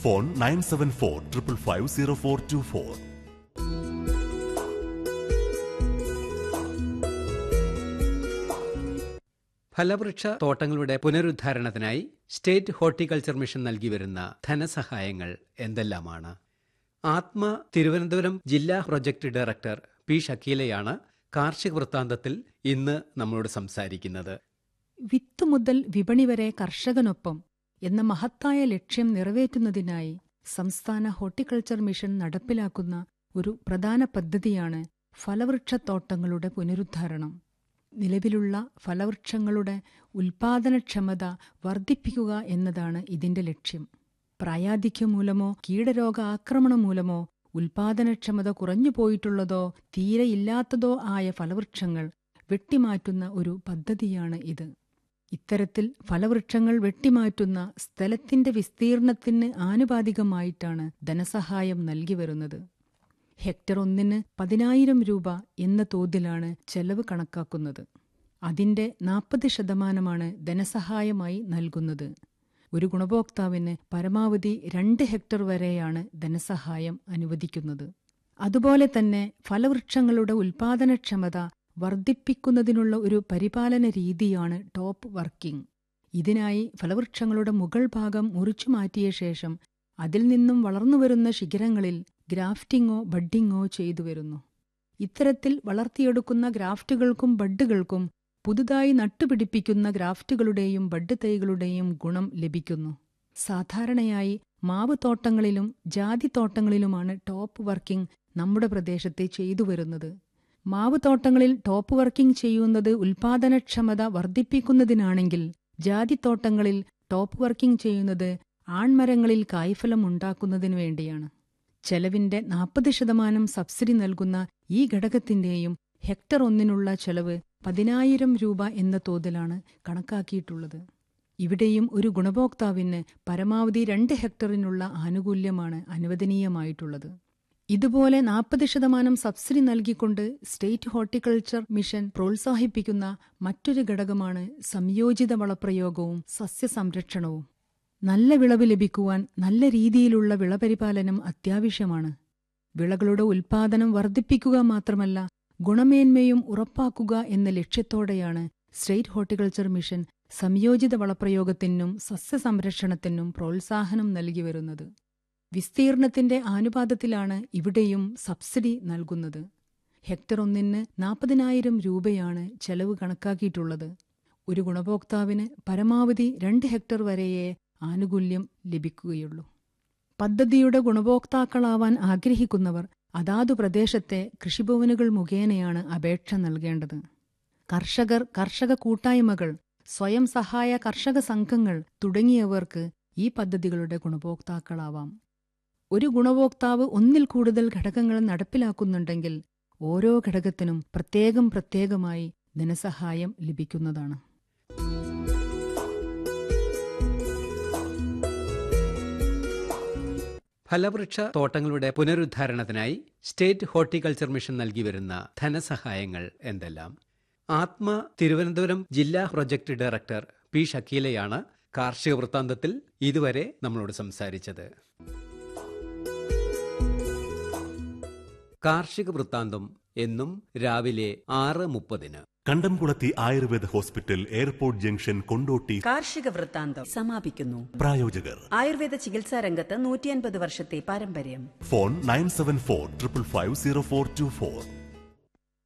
phone nine seven four triple five zero four two four ഫലവൃക്ഷ തോട്ടങ്ങളുടെ പുനരുദ്ധാരണത്തിനായി state horticulture mission നൽകി വരുന്ന ധനസഹായങ്ങൾ എന്തെല്ലാമാണ് ആത്മ തിരുവനന്തപുരം ജില്ലാ പ്രൊജക്ട് ഡയറക്ടർ പി ഷക്കീലയാണ് കാർഷിക വൃത്താന്തത്തിൽ ഇന്ന് നമ്മളോട് സംസാരിക്കുന്നത് വിത്ത് മുതൽ വിപണി വരെ കർഷകനൊപ്പം എന്ന മഹത്തായ ലക്ഷ്യം നിറവേറ്റുന്നതിനായി സംസ്ഥാന ഹോർട്ടിക്കൾച്ചർ മിഷൻ നടപ്പിലാക്കുന്ന ഒരു പ്രധാന പദ്ധതിയാണ് ഫലവൃക്ഷത്തോട്ടങ്ങളുടെ പുനരുദ്ധാരണം നിലവിലുള്ള ഫലവൃക്ഷങ്ങളുടെ ഉൽപാദനക്ഷമത വർദ്ധിപ്പിക്കുക എന്നതാണ് ഇതിന്റെ ലക്ഷ്യം പ്രായാധിക്യം മൂലമോ കീടരോഗ ആക്രമണം മൂലമോ ഉൽപാദനക്ഷമത കുറഞ്ഞു പോയിട്ടുള്ളതോ തീരെ ഇല്ലാത്തതോ ആയ ഫലവൃക്ഷങ്ങൾ വെട്ടിമാറ്റുന്ന ഒരു പദ്ധതിയാണ് ഇത് ഇത്തരത്തിൽ ഫലവൃക്ഷങ്ങൾ വെട്ടിമാറ്റുന്ന സ്ഥലത്തിന്റെ വിസ്തീർണത്തിന് ആനുപാതികമായിട്ടാണ് ധനസഹായം നൽകി വരുന്നത് ഹെക്ടർ ഒന്നിന് പതിനായിരം രൂപ എന്ന തോതിലാണ് ചെലവ് കണക്കാക്കുന്നത് അതിന്റെ നാൽപ്പത് ശതമാനമാണ് ധനസഹായമായി നൽകുന്നത് ഒരു ഗുണഭോക്താവിന് പരമാവധി രണ്ട് ഹെക്ടർ വരെയാണ് ധനസഹായം അനുവദിക്കുന്നത് അതുപോലെ തന്നെ ഫലവൃക്ഷങ്ങളുടെ ഉൽപാദനക്ഷമത വർദ്ധിപ്പിക്കുന്നതിനുള്ള ഒരു പരിപാലന രീതിയാണ് ടോപ്പ് വർക്കിംഗ് ഇതിനായി ഫലവൃക്ഷങ്ങളുടെ മുകൾ ഭാഗം മുറിച്ചു മാറ്റിയ ശേഷം അതിൽ നിന്നും വളർന്നുവരുന്ന ശിഖരങ്ങളിൽ ഗ്രാഫ്റ്റിംഗോ ബഡ്ഡിങ്ങോ ചെയ്തു വരുന്നു ഇത്തരത്തിൽ വളർത്തിയെടുക്കുന്ന ഗ്രാഫ്റ്റുകൾക്കും ബഡ്ഡുകൾക്കും പുതുതായി നട്ടുപിടിപ്പിക്കുന്ന ഗ്രാഫ്റ്റുകളുടെയും ബഡ് തൈകളുടെയും ഗുണം ലഭിക്കുന്നു സാധാരണയായി മാവ് തോട്ടങ്ങളിലും ജാതി തോട്ടങ്ങളിലുമാണ് ടോപ്പ് വർക്കിംഗ് നമ്മുടെ പ്രദേശത്തെ ചെയ്തു വരുന്നത് മാവ് തോട്ടങ്ങളിൽ ടോപ്പ് വർക്കിംഗ് ചെയ്യുന്നത് ഉൽപാദനക്ഷമത വർദ്ധിപ്പിക്കുന്നതിനാണെങ്കിൽ ജാതിത്തോട്ടങ്ങളിൽ ടോപ്പ് വർക്കിംഗ് ചെയ്യുന്നത് ആൺമരങ്ങളിൽ കായ്ഫലം ഉണ്ടാക്കുന്നതിനു വേണ്ടിയാണ് ചെലവിന്റെ നാൽപ്പത് ശതമാനം സബ്സിഡി നൽകുന്ന ഈ ഘടകത്തിന്റെയും ഹെക്ടർ ഒന്നിനുള്ള ചെലവ് പതിനായിരം രൂപ എന്ന തോതിലാണ് കണക്കാക്കിയിട്ടുള്ളത് ഇവിടെയും ഒരു ഗുണഭോക്താവിന് പരമാവധി രണ്ട് ഹെക്ടറിനുള്ള ആനുകൂല്യമാണ് അനുവദനീയമായിട്ടുള്ളത് ഇതുപോലെ നാൽപ്പത് ശതമാനം സബ്സിഡി നൽകിക്കൊണ്ട് സ്റ്റേറ്റ് ഹോർട്ടിക്കൾച്ചർ മിഷൻ പ്രോത്സാഹിപ്പിക്കുന്ന മറ്റൊരു ഘടകമാണ് സംയോജിത വളപ്രയോഗവും സസ്യസംരക്ഷണവും നല്ല വിളവ് ലഭിക്കുവാൻ നല്ല രീതിയിലുള്ള വിളപരിപാലനം അത്യാവശ്യമാണ് വിളകളുടെ ഉൽപാദനം വർദ്ധിപ്പിക്കുക മാത്രമല്ല ഗുണമേന്മയും ഉറപ്പാക്കുക എന്ന ലക്ഷ്യത്തോടെയാണ് സ്റ്റേറ്റ് ഹോർട്ടിക്കൾച്ചർ മിഷൻ സംയോജിത വളപ്രയോഗത്തിനും സസ്യസംരക്ഷണത്തിനും പ്രോത്സാഹനം നൽകി വരുന്നത് വിസ്തീർണത്തിന്റെ ആനുപാതത്തിലാണ് ഇവിടെയും സബ്സിഡി നൽകുന്നത് ഹെക്ടർ ഒന്നിന് നാൽപ്പതിനായിരം രൂപയാണ് ചെലവ് കണക്കാക്കിയിട്ടുള്ളത് ഒരു ഗുണഭോക്താവിന് പരമാവധി രണ്ട് ഹെക്ടർ വരെയേ ആനുകൂല്യം ലഭിക്കുകയുള്ളൂ പദ്ധതിയുടെ ഗുണഭോക്താക്കളാവാൻ ആഗ്രഹിക്കുന്നവർ അതാതു പ്രദേശത്തെ കൃഷിഭവനുകൾ മുഖേനയാണ് അപേക്ഷ നൽകേണ്ടത് കർഷകർ കർഷക കൂട്ടായ്മകൾ സ്വയം സഹായ കർഷക സംഘങ്ങൾ തുടങ്ങിയവർക്ക് ഈ പദ്ധതികളുടെ ഗുണഭോക്താക്കളാവാം ഒരു ഗുണഭോക്താവ് ഒന്നിൽ കൂടുതൽ ഘടകങ്ങൾ നടപ്പിലാക്കുന്നുണ്ടെങ്കിൽ ഓരോ ഘടകത്തിനും പ്രത്യേകം പ്രത്യേകമായി ധനസഹായം ലഭിക്കുന്നതാണ് ഫലവൃക്ഷ തോട്ടങ്ങളുടെ പുനരുദ്ധാരണത്തിനായി സ്റ്റേറ്റ് ഹോർട്ടിക്കൾച്ചർ മിഷൻ നൽകി വരുന്ന ധനസഹായങ്ങൾ എന്തെല്ലാം ആത്മ തിരുവനന്തപുരം ജില്ലാ പ്രൊജക്ട് ഡയറക്ടർ പി ഷക്കീലയാണ് കാർഷിക വൃത്താന്തത്തിൽ ഇതുവരെ നമ്മളോട് സംസാരിച്ചത് കാർഷിക വൃത്താന്തം എന്നും രാവിലെ ആറ് മുപ്പതിന് കണ്ടംകുളത്തി Ayurveda hospital airport junction Kondotty കാർഷിക വൃത്താന്തം സമാപിക്കുന്നു പ്രായോജകർ ആയുർവേദ ചികിത്സാ രംഗത്ത് നൂറ്റിയൻപത് വർഷത്തെ പാരമ്പര്യം phone nine seven four triple five zero four two four